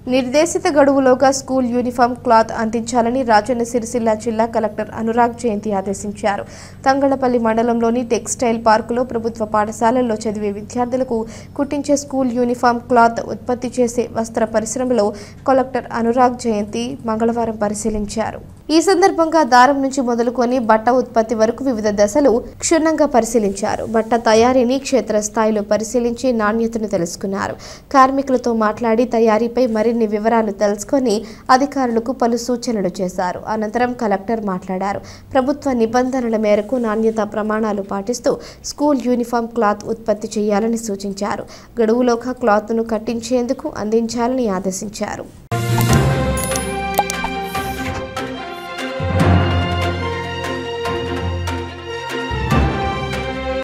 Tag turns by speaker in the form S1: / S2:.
S1: నిర్దేశిత గడువులోగా school uniform cloth అందించాలని రాజన్న సిరిసిల్ల జిల్లా కలెక్టర్ అనురాగ్ జయంతి ఆదేశించారు తంగళపల్లి మండలంలోని టెక్స్టైల్ పార్కులో ప్రభుత్వ పాఠశాలల్లో చదివే విద్యార్థులకు కుట్టించే స్కూల్ యూనిఫామ్ క్లాత్ ఉత్పత్తి చేసే వస్త్ర పరిశ్రమలో కలెక్టర్ అనురాగ్ జయంతి మంగళవారం పరిశీలించారు ఈ సందర్భంగా దారం నుంచి మొదలుకొని బట్ట ఉత్పత్తి వరకు వివిధ దశలు క్షుణ్ణంగా పరిశీలించారు బట్ట తయారీని క్షేత్రస్థాయిలో పరిశీలించి నాణ్యతను తెలుసుకున్నారు కార్మికులతో మాట్లాడి తయారీపై మరిన్ని వివరాలు తెలుసుకొని అధికారులకు పలు సూచనలు చేశారు అనంతరం కలెక్టర్ మాట్లాడారు ప్రభుత్వ నిబంధనల మేరకు నాణ్యత ప్రమాణాలు పాటిస్తూ స్కూల్ యూనిఫామ్ క్లాత్ ఉత్పత్తి చేయాలని సూచించారు గడువులోగా క్లాత్ను కట్టించేందుకు అందించాలని ఆదేశించారు